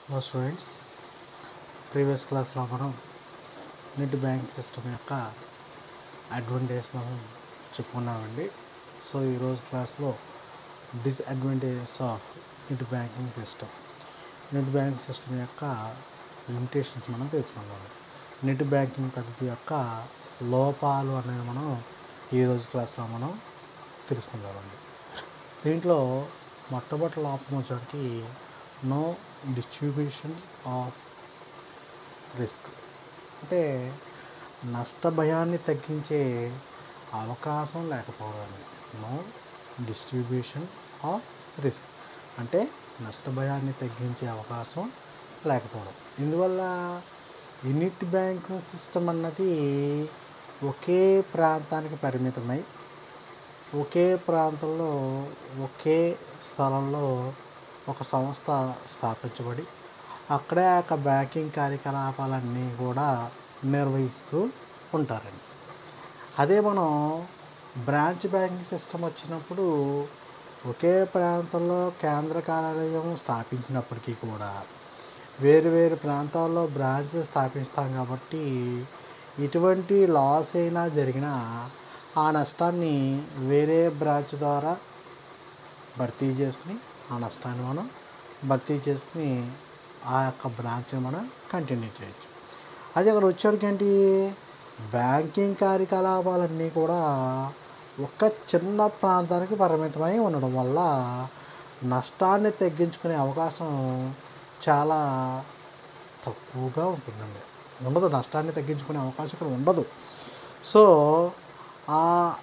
Hello students previous క్లాస్లో మనం net bank system యొక్క అడ్వాంటేజ్ మనం చెప్పుకున్నామండి సో ఈరోజు క్లాస్లో disadvantages of net banking system net banking system యొక్క లిమిటేషన్స్ మనం తెలుసుకుందాం నెట్ బ్యాంకింగ్ పద్ధతి యొక్క లోపాలు అనేవి మనం ఈరోజు క్లాస్లో మనం తెలుసుకుందామండి దీంట్లో మొట్టమొదటి లోపం వచ్చేటికి నో డిస్ట్రిబ్యూషన్ ఆఫ్ రిస్క్ అంటే నష్ట భయాన్ని తగ్గించే అవకాశం లేకపోవడం నో డిస్ట్రిబ్యూషన్ ఆఫ్ రిస్క్ అంటే నష్ట భయాన్ని తగ్గించే అవకాశం లేకపోవడం ఇందువల్ల యూనిట్ బ్యాంక్ సిస్టమ్ అన్నది ఒకే ప్రాంతానికి పరిమితమై ఒకే ప్రాంతంలో ఒకే స్థలంలో ఒక సంస్థ స్థాపించబడి అక్కడే ఆ యొక్క బ్యాంకింగ్ కార్యకలాపాలన్నీ కూడా నిర్వహిస్తూ ఉంటారండి అదే మనం బ్రాంచ్ బ్యాంకింగ్ సిస్టమ్ వచ్చినప్పుడు ఒకే ప్రాంతంలో కేంద్ర కార్యాలయం స్థాపించినప్పటికీ కూడా వేరు వేరు ప్రాంతాల్లో బ్రాంచ్లు స్థాపిస్తాం కాబట్టి ఎటువంటి లాస్ అయినా జరిగినా ఆ నష్టాన్ని వేరే బ్రాంచ్ ద్వారా భర్తీ చేసుకుని ఆ నష్టాన్ని మనం భర్తీ చేసుకుని ఆ యొక్క బ్రాంచ్ని మనం కంటిన్యూ చేయొచ్చు అది అక్కడ వచ్చేటికి ఏంటి బ్యాంకింగ్ కార్యకలాపాలన్నీ కూడా ఒక చిన్న ప్రాంతానికి పరిమితమై ఉండడం వల్ల నష్టాన్ని తగ్గించుకునే అవకాశం చాలా తక్కువగా ఉంటుందండి ఉండదు నష్టాన్ని తగ్గించుకునే అవకాశం ఇక్కడ ఉండదు సో ఆ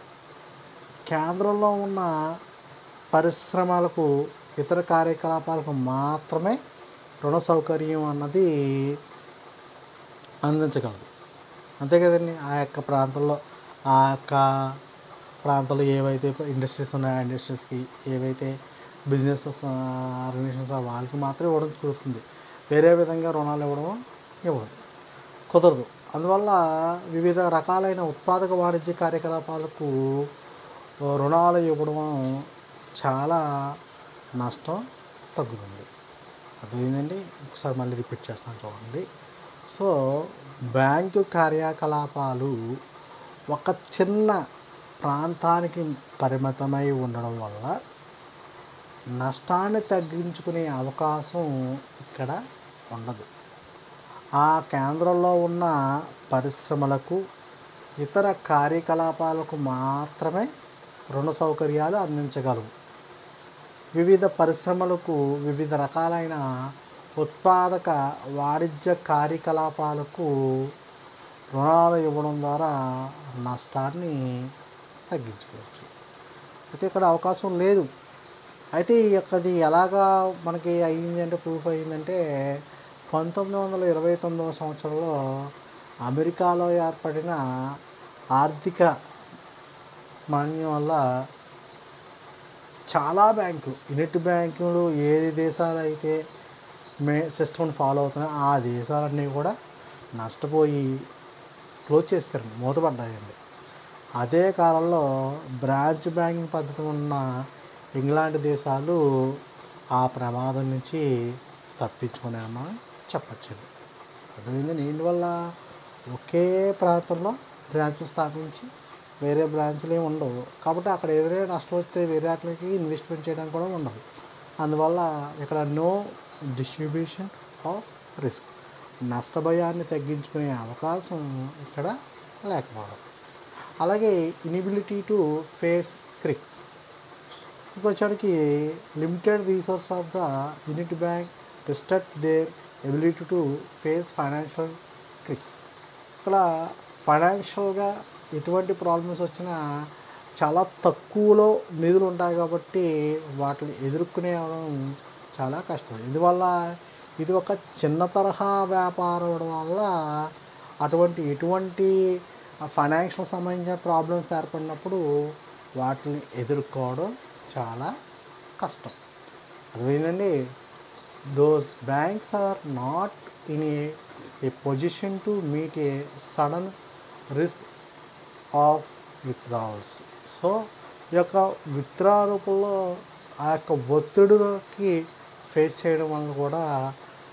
కేంద్రంలో ఉన్న పరిశ్రమలకు ఇతర కార్యకలాపాలకు మాత్రమే రుణ సౌకర్యం అన్నది అందించగలదు అంతే కదండి ఆ యొక్క ప్రాంతంలో ఆ యొక్క ప్రాంతంలో ఏవైతే ఇండస్ట్రీస్ ఉన్నాయో ఆ ఇండస్ట్రీస్కి ఏవైతే బిజినెస్ ఆర్గనైజేషన్స్ వాళ్ళకి మాత్రమే ఇవ్వడం కుదురుతుంది వేరే విధంగా రుణాలు ఇవ్వడం ఇవ్వదు కుదరదు అందువల్ల వివిధ రకాలైన ఉత్పాదక వాణిజ్య కార్యకలాపాలకు రుణాలు ఇవ్వడం చాలా నష్టం తగ్గుతుంది అర్థమైందండి ఒకసారి మళ్ళీ రిపీట్ చేస్తాను చూడండి సో బ్యాంకు కార్యకలాపాలు ఒక చిన్న ప్రాంతానికి పరిమితమై ఉండడం వల్ల నష్టాన్ని తగ్గించుకునే అవకాశం ఇక్కడ ఉండదు ఆ కేంద్రంలో ఉన్న పరిశ్రమలకు ఇతర కార్యకలాపాలకు మాత్రమే రుణ సౌకర్యాలు అందించగలవు వివిధ పరిశ్రమలకు వివిధ రకాలైన ఉత్పాదక వాణిజ్య కార్యకలాపాలకు రుణాలు ఇవ్వడం ద్వారా నష్టాన్ని తగ్గించుకోవచ్చు అయితే ఇక్కడ అవకాశం లేదు అయితే ఈ యొక్కది ఎలాగా మనకి అయ్యింది అంటే ప్రూఫ్ అయ్యిందంటే పంతొమ్మిది వందల ఇరవై తొమ్మిదవ సంవత్సరంలో అమెరికాలో ఏర్పడిన ఆర్థిక మాన్యం వల్ల చాలా బ్యాంకులు యూనిట్ బ్యాంకులు ఏ దేశాలు అయితే మే సిస్టమ్ని ఫాలో అవుతున్నాయో ఆ దేశాలన్నీ కూడా నష్టపోయి క్లోజ్ చేస్తారండి మూతపడ్డాయండి అదే కాలంలో బ్రాంచ్ బ్యాంకింగ్ పద్ధతి ఉన్న ఇంగ్లాండ్ దేశాలు ఆ ప్రమాదం నుంచి తప్పించుకున్నామని చెప్పచ్చండి అర్థమైంది దీనివల్ల ఒకే ప్రాంతంలో బ్రాంచ్ స్థాపించి వేరే బ్రాంచ్లు ఏమి ఉండవు కాబట్టి అక్కడ ఏదైనా నష్టం వస్తే వేరే వాటికి ఇన్వెస్ట్మెంట్ చేయడానికి కూడా ఉండదు అందువల్ల ఇక్కడ నో డిస్ట్రిబ్యూషన్ ఆఫ్ రిస్క్ నష్టభయాన్ని తగ్గించుకునే అవకాశం ఇక్కడ లేకపోవడం అలాగే ఇనిబిలిటీ టు ఫేస్ క్రిక్స్ ఇంకొచ్చరికి limited resource of the unit bank restrict their ability to face financial crisis ఇక్కడ ఫైనాన్షియల్గా ఎటువంటి ప్రాబ్లమ్స్ వచ్చినా చాలా తక్కువలో నిధులు ఉంటాయి కాబట్టి వాటిని ఎదుర్కొనేవడం చాలా కష్టం ఇందువల్ల ఇది ఒక చిన్న తరహా వ్యాపారం అవడం వల్ల అటువంటి ఎటువంటి ఫైనాన్షియల్ సంబంధించిన ప్రాబ్లమ్స్ ఏర్పడినప్పుడు వాటిని ఎదుర్కోవడం చాలా కష్టం అర్థమైందండి those banks are not in a a position to meet a sudden risk of withdrawals so ఈ యొక్క విత్డ్రా రూపంలో ఆ యొక్క ఒత్తిడికి ఫేస్ చేయడం వల్ల కూడా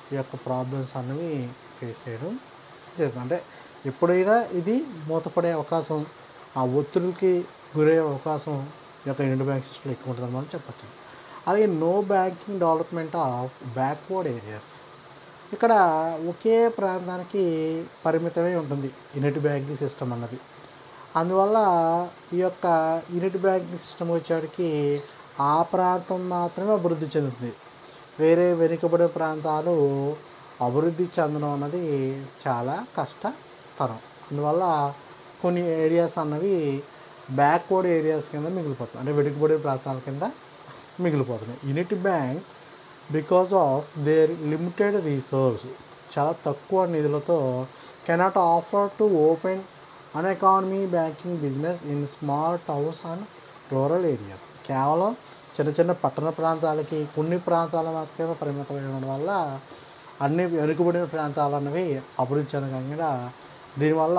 ఈ యొక్క ప్రాబ్లమ్స్ అన్నవి ఫేస్ చేయడం జరుగుతుంది అంటే ఎప్పుడైనా ఇది మూతపడే అవకాశం ఆ ఒత్తిడికి గురయ్యే అవకాశం ఈ యొక్క ఇండియన్ బ్యాంక్ సిస్టంలో ఎక్కువ ఉంటుందని మనం చెప్పచ్చు అలాగే no banking development of backward areas ఇక్కడ ఒకే ప్రాంతానికి పరిమితమై ఉంటుంది యూనిట్ బ్యాంకింగ్ సిస్టమ్ అన్నది అందువల్ల ఈ యొక్క యూనిట్ బ్యాంకింగ్ సిస్టమ్ వచ్చేటికి ఆ ప్రాంతం మాత్రమే అభివృద్ధి చెందుతుంది వేరే వెనుకబడే ప్రాంతాలు అభివృద్ధి చెందడం అన్నది చాలా కష్టతరం అందువల్ల కొన్ని ఏరియాస్ అన్నవి బ్యాక్వర్డ్ ఏరియాస్ కింద మిగిలిపోతుంది అంటే వెనుకబడే ప్రాంతాల కింద మిగిలిపోతున్నాయి unit banks because of their limited resource చాలా తక్కువ నిధులతో cannot offer to open an economy banking business in small towns and rural areas కేవలం చిన్న చిన్న పట్టణ ప్రాంతాలకి కొన్ని ప్రాంతాల మాత్రమే పరిమితమై ఉండడం వల్ల అన్ని వెనుకబడిన ప్రాంతాలు అన్నవి అభివృద్ధి చెందకుండా దీనివల్ల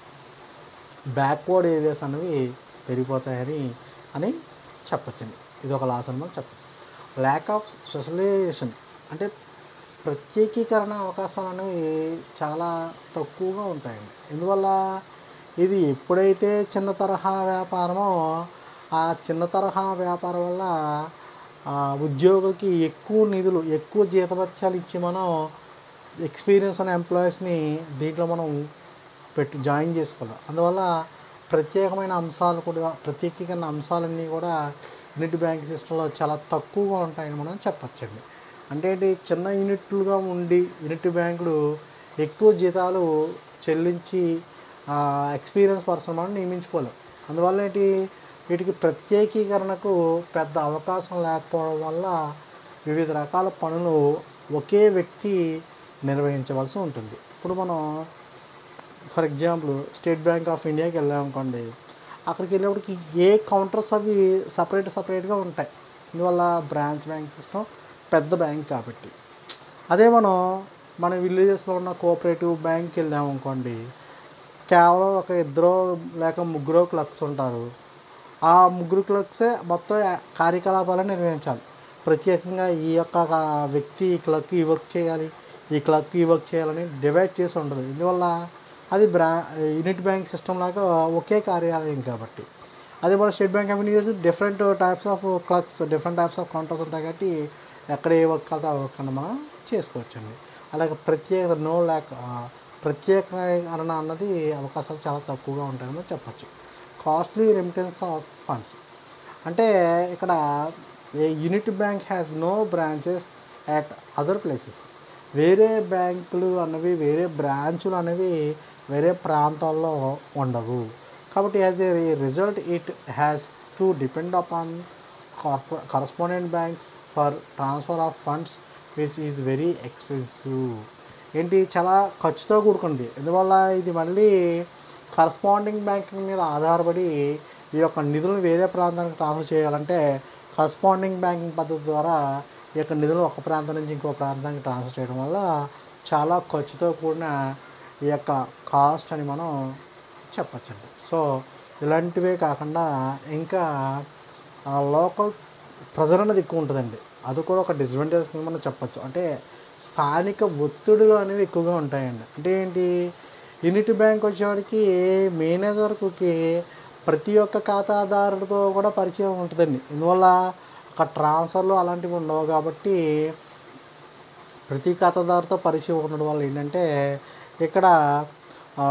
బ్యాక్వర్డ్ ఏరియాస్ అనేవి పెరిగిపోతాయని అని చెప్పచ్చండి ఇది ఒక లాస్ అని మనం చెప్పచ్చు ల్యాక్ ఆఫ్ స్పెషలైజేషన్ అంటే ప్రత్యేకీకరణ అవకాశాలు అనేవి చాలా తక్కువగా ఉంటాయండి ఎందువల్ల ఇది ఎప్పుడైతే చిన్న తరహా వ్యాపారమో ఆ చిన్న తరహా వ్యాపారం వల్ల ఆ ఉద్యోగులకి ఎక్కువ నిధులు ఎక్కువ జీతభత్యాలు ఇచ్చి మనం ఎక్స్పీరియన్స్ అనే ఎంప్లాయీస్ని దీంట్లో మనం పెట్టి జాయిన్ చేసుకోవాలి అందువల్ల ప్రత్యేకమైన అంశాలు కూడా ప్రత్యేకీకరణ అంశాలన్నీ కూడా యూనిట్ బ్యాంక్ సిస్టంలో చాలా తక్కువగా ఉంటాయని మనం చెప్పచ్చండి అంటే ఏంటి చిన్న యూనిట్లుగా ఉండి యూనిట్ బ్యాంకులు ఎక్కువ జీతాలు చెల్లించి ఎక్స్పీరియన్స్ పర్సన్ మనం నియమించుకోలేం అందువల్ల ఏంటి వీటికి ప్రత్యేకీకరణకు పెద్ద అవకాశం లేకపోవడం వల్ల వివిధ రకాల పనులు ఒకే వ్యక్తి నిర్వహించవలసి ఉంటుంది ఇప్పుడు మనం for example state bank of ఇండియాకి వెళ్ళామనుకోండి అక్కడికి వెళ్ళేప్పటికి ఏ కౌంటర్స్ అవి సపరేట్ సపరేట్గా ఉంటాయి ఇందువల్ల బ్రాంచ్ బ్యాంక్ సిస్టమ్ పెద్ద బ్యాంక్ కాబట్టి అదే మనం మన విలేజెస్లో ఉన్న కోఆపరేటివ్ బ్యాంక్కి వెళ్ళామనుకోండి కేవలం ఒక ఇద్దరు లేక ముగ్గురు క్లర్క్స్ ఉంటారు ఆ ముగ్గురు క్లర్క్సే మొత్తం కార్యకలాపాలను నిర్వహించాలి ప్రత్యేకంగా ఈ యొక్క వ్యక్తి ఈ క్లర్క్ ఈ వర్క్ చేయాలి ఈ క్లర్క్ ఈ వర్క్ చేయాలని డివైడ్ చేసి ఉండదు ఇందువల్ల అది బ్రా యూనిట్ బ్యాంక్ సిస్టమ్ లాగా ఒకే కార్యాలయం కాబట్టి అదే మన state bank of India different types of clerks different types of counters ఉంటాయి కాబట్టి ఎక్కడ ఏ వర్క్ అయితే ఆ వర్క్ అన్న మనం చేసుకోవచ్చండి అలాగే ప్రత్యేకత నో ల్యాక్ ప్రత్యేకరణ అన్నది అవకాశాలు చాలా తక్కువగా ఉంటాయని చెప్పచ్చు కాస్ట్లీ రెమిటెన్స్ ఆఫ్ ఫండ్స్ అంటే ఇక్కడ unit bank has no branches at other places వేరే బ్యాంకులు అన్నవి వేరే బ్రాంచులు అనేవి వేరే ప్రాంతాల్లో ఉండవు కాబట్టి as a result it has to depend upon corpo correspondent banks for transfer of funds which is very expensive ఏంటి చాలా ఖర్చుతో కూడుకుంది ఎందువల్ల ఇది మళ్ళీ కరస్పాండింగ్ బ్యాంకింగ్ మీద ఆధారపడి ఈ యొక్క నిధులను వేరే ప్రాంతానికి ట్రాన్స్ఫర్ చేయాలంటే కరస్పాండింగ్ బ్యాంకింగ్ పద్ధతి ద్వారా ఈ యొక్క నిధులు ఒక ప్రాంతం నుంచి ఇంకో ప్రాంతానికి ట్రాన్స్ఫర్ చేయడం వల్ల చాలా ఖర్చుతో కూడిన ఈ యొక్క కాస్ట్ అని మనం చెప్పచ్చండి సో ఇలాంటివే కాకుండా ఇంకా లోకల్ ప్రెజర్ అనేది ఎక్కువ ఉంటుందండి అది కూడా ఒక డిసడ్వాంటేజ్ కింద మనం చెప్పచ్చు అంటే స్థానిక ఒత్తిడులు అనేవి ఎక్కువగా ఉంటాయండి అంటే ఏంటి యూనిట్ బ్యాంక్ వచ్చేవాడికి మేనేజర్కి ప్రతి ఒక్క ఖాతాదారుడితో కూడా పరిచయం ఉంటుందండి ఇందువల్ల ఒక ట్రాన్స్ఫర్లు అలాంటివి ఉండవు కాబట్టి ప్రతి ఖాతాదారుతో పరిచయం ఉండడం వల్ల ఏంటంటే ఇక్కడ ఆ,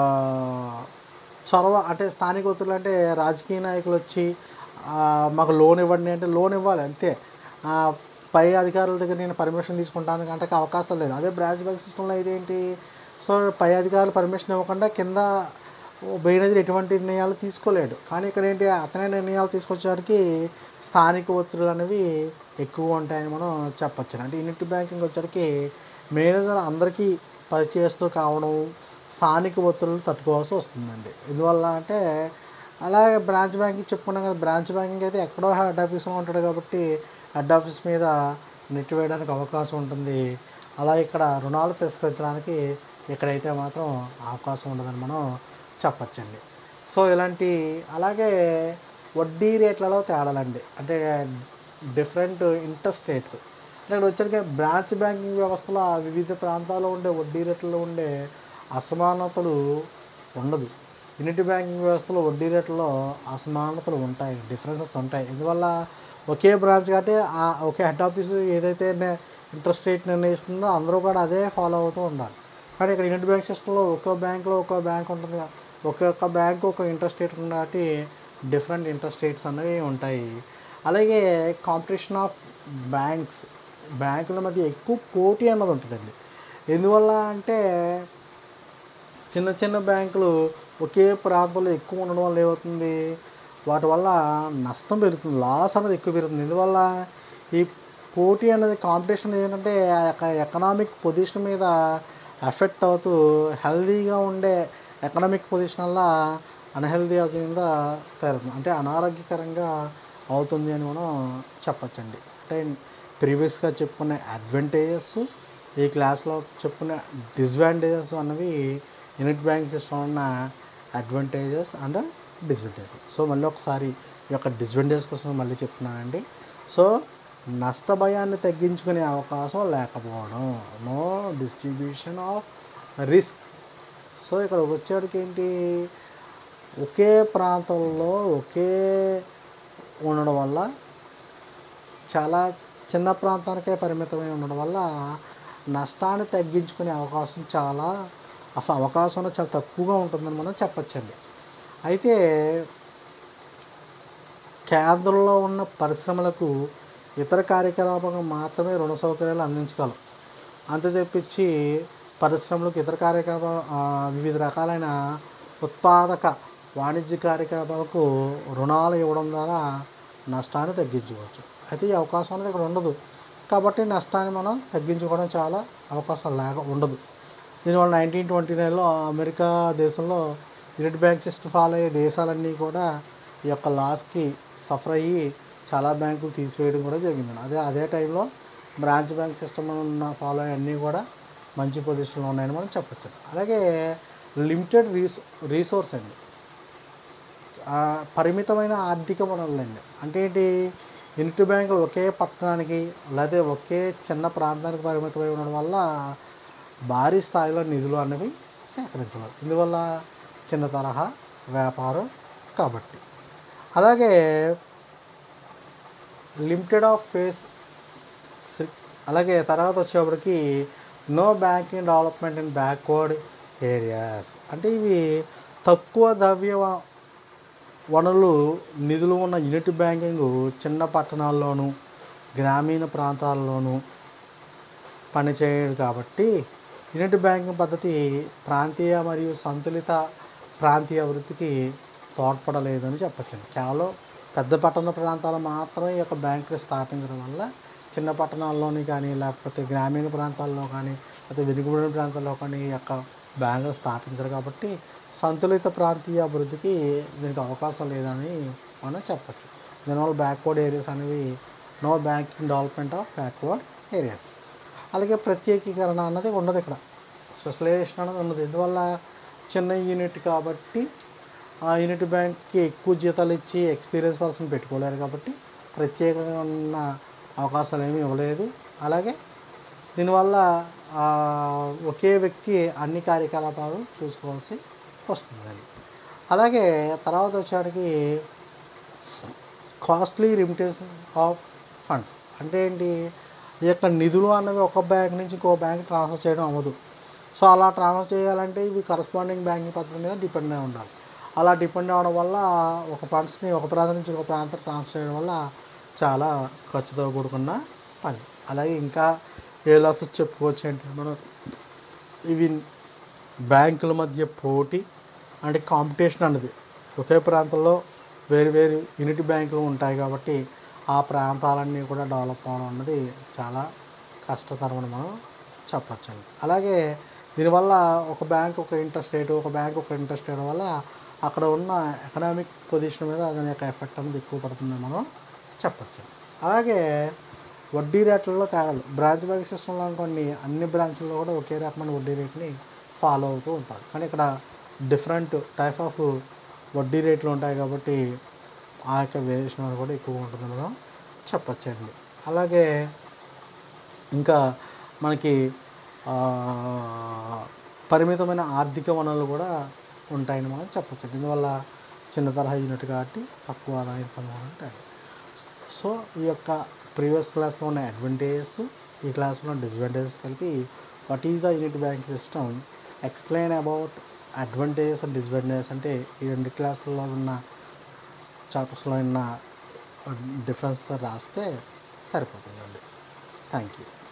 చొరవ అంటే స్థానిక ఒత్తిళ్ళు అంటే రాజకీయ నాయకులు వచ్చి ఆ, మాకు లోన్ ఇవ్వండి అంటే లోన్ ఇవ్వాలి అంతే ఆ, పై అధికారుల దగ్గర నేను పర్మిషన్ తీసుకుంటాను అంటే అవకాశం లేదు అదే బ్రాంచ్ బ్యాంక్ సిస్టంలో అయితే ఏంటి సో పై అధికారులు పర్మిషన్ ఇవ్వకుండా కింద మేనేజర్ ఎటువంటి నిర్ణయాలు తీసుకోలేడు కానీ ఇక్కడ ఏంటి అతనే నిర్ణయాలు తీసుకొచ్చేసరికి స్థానిక ఒత్తిడులు అనేవి ఎక్కువ ఉంటాయని మనం చెప్పొచ్చు అంటే యూనిట్ బ్యాంకింగ్ వచ్చేసరికి మేనేజర్ అందరికీ పరిచయస్తూ కావడం స్థానిక ఒత్తిడులు తట్టుకోవాల్సి వస్తుందండి ఎందువల్ల అంటే అలాగే బ్రాంచ్ బ్యాంకింగ్ చెప్పుకున్నాం కదా బ్రాంచ్ బ్యాంకింగ్ అయితే ఎక్కడో హెడ్ ఆఫీస్లో ఉంటాడు కాబట్టి హెడ్ ఆఫీస్ మీద నెట్ వేయడానికి అవకాశం ఉంటుంది అలా ఇక్కడ రుణాలు తిరస్కరించడానికి ఇక్కడైతే మాత్రం అవకాశం ఉండదని మనం చెప్పచ్చండి సో ఇలాంటి అలాగే వడ్డీ రేట్లలో తేడాలండి అంటే డిఫరెంట్ ఇంట్రెస్ట్ రేట్స్ ఇక్కడ వచ్చరికి బ్రాంచ్ బ్యాంకింగ్ వ్యవస్థలో ఆ వివిధ ప్రాంతాల్లో ఉండే వడ్డీ రేట్లలో ఉండే అసమానతలు ఉండదు యూనిట్ బ్యాంకింగ్ వ్యవస్థలో వడ్డీ రేట్లలో అసమానతలు ఉంటాయి డిఫరెన్సెస్ ఉంటాయి ఇందువల్ల ఒకే బ్రాంచ్ కాబట్టి ఆ ఒకే హెడ్ ఆఫీసు ఏదైతే ఇంట్రెస్ట్ రేట్ నిర్ణయిస్తుందో అందరూ కూడా అదే ఫాలో అవుతూ ఉండాలి కానీ ఇక్కడ యూనిట్ బ్యాంక్ సిస్టంలో ఒక్కో బ్యాంక్లో ఒక్కో బ్యాంక్ ఉంటుంది కదా. ఒక్కొక్క బ్యాంక్ ఒక ఇంట్రెస్ట్ రేట్ ఉంది కాబట్టి డిఫరెంట్ ఇంట్రెస్ట్ రేట్స్ అనేవి ఉంటాయి అలాగే కాంపిటీషన్ ఆఫ్ బ్యాంక్స్ బ్యాంకుల మధ్య ఎక్కువ పోటీ అన్నది ఉంటుందండి ఎందువల్ల అంటే చిన్న చిన్న బ్యాంకులు ఒకే ప్రాంతంలో ఎక్కువ ఉండడం వల్ల ఏమవుతుంది వాటి వల్ల నష్టం పెరుగుతుంది లాస్ అనేది ఎక్కువ పెరుగుతుంది ఎందువల్ల ఈ పోటీ అనేది కాంపిటీషన్ ఏంటంటే ఆ యొక్క ఎకనామిక్ పొజిషన్ మీద ఎఫెక్ట్ అవుతూ హెల్దీగా ఉండే ఎకనామిక్ పొజిషన్ వల్ల అన్హెల్దీ కింద పెరుగుతుంది అంటే అనారోగ్యకరంగా అవుతుంది అని మనం చెప్పచ్చండి అంటే ప్రీవియస్గా చెప్పుకునే అడ్వాంటేజెస్ ఈ క్లాస్లో చెప్పుకునే డిస్అడ్వాంటేజెస్ అన్నవి యూనిట్ బ్యాంక్ సిస్టమ్ ఉన్న అడ్వాంటేజెస్ అండ్ డిస్అడ్వాంటేజెస్ సో మళ్ళీ ఒకసారి ఈ యొక్క డిస్అడ్వాంటేజ్ కోసం మళ్ళీ చెప్తున్నానండి సో నష్ట భయాన్ని తగ్గించుకునే అవకాశం లేకపోవడం no distribution of risk so ఇక్కడ వచ్చేటికి ఏంటి ఒకే ప్రాంతంలో ఒకే ఉండడం వల్ల చాలా చిన్న ప్రాంతానికే పరిమితమై ఉండడం వల్ల నష్టాన్ని తగ్గించుకునే అవకాశం చాలా అసలు అవకాశం అనేది చాలా తక్కువగా ఉంటుందని మనం చెప్పచ్చండి అయితే కేంద్రంలో ఉన్న పరిశ్రమలకు ఇతర కార్యకలాపాలకు మాత్రమే రుణ సౌకర్యాలు అందించగలం అంతే తెప్పించి పరిశ్రమలకు ఇతర కార్యకలాప ఆ, వివిధ రకాలైన ఉత్పాదక వాణిజ్య కార్యకలాపాలకు రుణాలు ఇవ్వడం ద్వారా నష్టాన్ని తగ్గించుకోవచ్చు అయితే ఈ అవకాశం అనేది ఇక్కడ ఉండదు కాబట్టి నష్టాన్ని మనం తగ్గించుకోవడం చాలా అవకాశం లేక ఉండదు దీనివల్ల నైన్టీన్ ట్వంటీ నైన్లో అమెరికా దేశంలో యూనిట్ బ్యాంక్ సిస్టమ్ ఫాలో అయ్యే దేశాలన్నీ కూడా ఈ యొక్క లాస్కి సఫర్ అయ్యి చాలా బ్యాంకులు తీసివేయడం కూడా జరిగింది అదే అదే టైంలో బ్రాంచ్ బ్యాంక్ సిస్టమ్ ఉన్న ఫాలో అయ్యే అన్నీ కూడా మంచి పొజిషన్లో ఉన్నాయని మనం చెప్పచ్చు అలాగే లిమిటెడ్ రీసో రీసోర్స్ అండి ఆ, పరిమితమైన ఆర్థిక వనరులండి అంటే ఏంటి యూనిట్ బ్యాంకులు ఒకే పట్టణానికి లేదా ఒకే చిన్న ప్రాంతానికి పరిమితమై ఉండడం వల్ల భారీ స్థాయిలో నిధులు అనేవి సేకరించలేరు ఇందువల్ల చిన్న తరహా వ్యాపారం కాబట్టి అలాగే లిమిటెడ్ ఆఫ్ ఫేస్ అలాగే తర్వాత వచ్చేప్పటికి no banking development in backward areas అంటే ఇవి తక్కువ ద్రవ్య వ- వనరులు నిధులు ఉన్న యూనిట్ బ్యాంకింగ్ చిన్న పట్టణాల్లోనూ గ్రామీణ ప్రాంతాల్లోనూ పనిచేయదు కాబట్టి యూనిట్ బ్యాంకింగ్ పద్ధతి ప్రాంతీయ మరియు సంతులిత ప్రాంతీయ అభివృద్ధికి తోడ్పడలేదని చెప్పచ్చండి కేవలం పెద్ద పట్టణ ప్రాంతాలు మాత్రమే ఈ యొక్క బ్యాంకులు స్థాపించడం వల్ల చిన్న పట్టణాల్లోని కానీ లేకపోతే గ్రామీణ ప్రాంతాల్లో కానీ లేకపోతే వెనుకబడిన ప్రాంతాల్లో కానీ ఈ యొక్క బ్యాంకులు స్థాపించరు కాబట్టి సంతులిత ప్రాంతీయ అభివృద్ధికి దీనికి అవకాశం లేదని మనం చెప్పచ్చు దీనివల్ల బ్యాక్వర్డ్ ఏరియాస్ అనేవి no banking development of backward areas అలాగే ప్రత్యేకీకరణ అన్నది ఉండదు ఇక్కడ స్పెషలైజేషన్ అనేది ఉండదు ఎందువల్ల చిన్న యూనిట్ కాబట్టి ఆ యూనిట్ బ్యాంక్కి ఎక్కువ జీతాలు ఇచ్చి ఎక్స్పీరియన్స్ పర్సన్ పెట్టుకోలేరు కాబట్టి ప్రత్యేకంగా ఉన్న అవకాశాలు ఏమీ ఇవ్వలేదు అలాగే దీనివల్ల ఆ, ఒకే వ్యక్తి అన్ని కార్యకలాపాలు చూసుకోవాల్సి వస్తుందండి అలాగే తర్వాత వచ్చేటికి కాస్ట్లీ రిమిటేషన్ ఆఫ్ ఫండ్స్ అంటే ఏంటి ఈ యొక్క నిధులు అన్నవి ఒక బ్యాంక్ నుంచి ఇంకో బ్యాంక్ ట్రాన్స్ఫర్ చేయడం అవ్వదు సో అలా ట్రాన్స్ఫర్ చేయాలంటే ఇవి కరస్పాండింగ్ బ్యాంకింగ్ పద్ధతి మీద డిపెండ్ అయి ఉండాలి అలా డిపెండ్ అవ్వడం వల్ల ఒక ఫండ్స్ని ఒక ప్రాంతం నుంచి ఒక ప్రాంతం ట్రాన్స్ఫర్ చేయడం వల్ల చాలా ఖర్చుతో కూడుకున్న పని అలాగే ఇంకా ఏ లాసెస్ చెప్పుకోవచ్చు అంటే మనం ఇవి బ్యాంకుల మధ్య పోటీ అంటే కాంపిటీషన్ అన్నది ఒకే ప్రాంతంలో వేరు వేరు యూనిట్ బ్యాంకులు ఉంటాయి కాబట్టి ఆ ప్రాంతాలన్నీ కూడా డెవలప్ అవడం అన్నది చాలా కష్టతరమని మనం చెప్పచ్చండి అలాగే దీనివల్ల ఒక బ్యాంక్ ఒక ఇంట్రెస్ట్ రేటు ఒక బ్యాంక్ ఒక ఇంట్రెస్ట్ రేట్ వల్ల అక్కడ ఉన్న ఎకనామిక్ పొజిషన్ మీద దాని యొక్క ఎఫెక్ట్ అనేది ఎక్కువ పడుతుందని మనం చెప్పచ్చు అలాగే వడ్డీ రేట్లలో తేడాలు బ్రాంచ్ బ్యాంక్ సిస్టంలో కొన్ని అన్ని బ్రాంచ్ల్లో కూడా ఒకే రకమైన వడ్డీ రేట్ని ఫాలో అవుతూ ఉంటారు కానీ ఇక్కడ డిఫరెంట్ టైప్ ఆఫ్ వడ్డీ రేట్లు ఉంటాయి కాబట్టి ఆ యొక్క వేరియేషన్ అనేది కూడా ఎక్కువ ఉంటుందని మనం చెప్పచ్చండి అలాగే ఇంకా మనకి ఆ, పరిమితమైన ఆర్థిక వనరులు కూడా ఉంటాయని మనం చెప్పచ్చు దీనివల్ల చిన్న తరహా యూనిట్ కాబట్టి తక్కువ ఆదాయ సంభవం ఉంటాయి సో ఈ యొక్క ప్రీవియస్ క్లాస్లో ఉన్న అడ్వాంటేజెస్ ఈ క్లాస్లో డిసడ్వాంటేజెస్ కలిపి what is the unit bank system explain about advantages and disadvantages అంటే ఈ రెండు క్లాసుల్లో ఉన్న చాప్టర్స్లో ఉన్న డిఫరెన్స్ రాస్తే సరిపోతుందండి థ్యాంక్ యూ